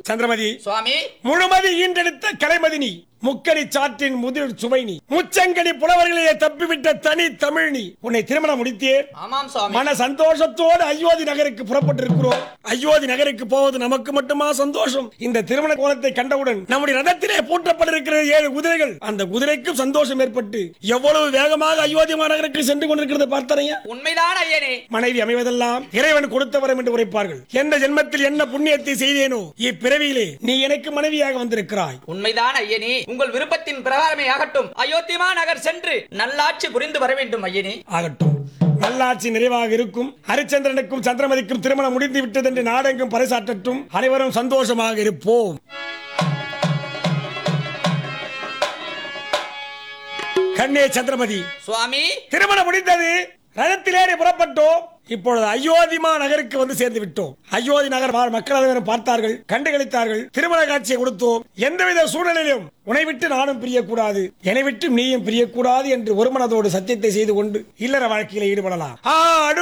சந்திரமதி சுவாமி முழுமதி ஈன்றெடுத்த கலைமதினி முக்கணி சாற்றின் முதிர் சுவை நீ முச்சங்கனி புலவர்களையே தப்பிவிட்ட தனி தமிழ் நீ உன்னை திருமணம் முடித்தேன் ஆமாம் சுவாமி மன சந்தோஷத்தோடு அயோத்தி நகருக்கு புறப்பட்டிருக்கிறோம் அயோத்தி நகருக்கு போவது நமக்கு மட்டுமா சந்தோஷம் இந்த திருமண கோலத்தை கண்டவுடன் நம்முடைய ரதத்திலே பூட்டப்பட்டிருக்கிற ஏழு குதிரைகள் அந்த குதிரைக்கும் சந்தோஷம் ஏற்பட்டு எவ்வளவு வேகமாக அயோத்தி மாநகருக்கு சென்று கொண்டிருக்கிறது பார்த்தனையா உண்மைதான் ஐயனே மனைவி அமைவதெல்லாம் இறைவன் கொடுத்த வரம் என்று உரைப்பார்கள் எந்த ஜென்மத்தில் என்ன புண்ணியத்தை செய்தேனோ இப்பிறவியிலே நீ எனக்கு மனைவியாக வந்திருக்கிறாய் உண்மைதான் ஐயனே உங்கள் விருப்பத்தின் பிரகாரமே ஆகட்டும் அயோத்திமா நகர் சென்று நல்லாட்சி புரிந்து வர வேண்டும் ஐயனே ஆகட்டும் நல்லாட்சி நிறைவாக இருக்கும் ஹரிச்சந்திரனுக்கும் சந்திரமதிக்கும் திருமணம் முடிந்து விட்டது என்று நாடெங்கும் பறைசாற்றட்டும் அனைவரும் சந்தோஷமாக இருப்போம் கண்ணே சந்திரமதி சுவாமி திருமணம் முடிந்தது ரதத்திலேறி புறப்பட்டோம் இப்பொழுது அயோத்திமா நகருக்கு வந்து சேர்ந்து விட்டோம் அயோத்தி நகர் வாழ் மக்கள் அனைவரும் பார்த்தார்கள் கண்டுகளித்தார்கள் திருமண காட்சியை கொடுத்தோம் எந்தவித சூழ்நிலையிலும் உன்னை விட்டு நானும் பிரியக்கூடாது என்னை விட்டு நீயும் பிரியக்கூடாது என்று ஒரு மனதோடு சத்தியத்தை செய்து கொண்டு இல்லற வாழ்க்கையில ஈடுபடலாம் ஆடு